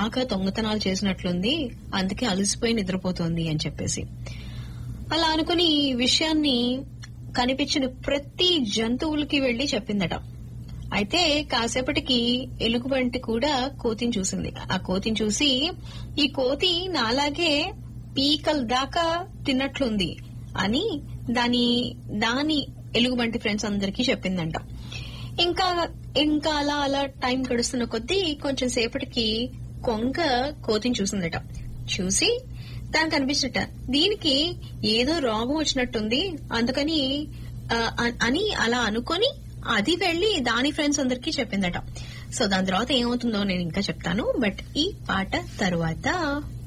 బాగా దొంగతనాలు చేసినట్లుంది అందుకే అలసిపోయి నిద్రపోతోంది అని చెప్పేసి అలా అనుకుని ఈ విషయాన్ని కనిపించిన ప్రతి జంతువులకి వెళ్లి చెప్పిందట అయితే కాసేపటికి ఎలుగుబంటి కూడా కోతిని చూసింది ఆ కోతిని చూసి ఈ కోతి నాలాగే పీకల దాకా తిన్నట్లుంది అని దాని దాని ఎలుగుబంటి ఫ్రెండ్స్ అందరికీ చెప్పిందంట ఇంకా ఇంకా అలా అలా టైం గడుస్తున్న కొద్దీ కొంచెం సేపటికి కొంగ కోతిని చూసిందట చూసి దానికి అనిపించట దీనికి ఏదో రోగం వచ్చినట్టుంది అందుకని ఆ, అ- అని అలా అనుకొని అది వెళ్లి దాని ఫ్రెండ్స్ అందరికీ చెప్పిందట సో దాని తర్వాత ఏమవుతుందో నేను ఇంకా చెప్తాను బట్ ఈ పాట తరువాత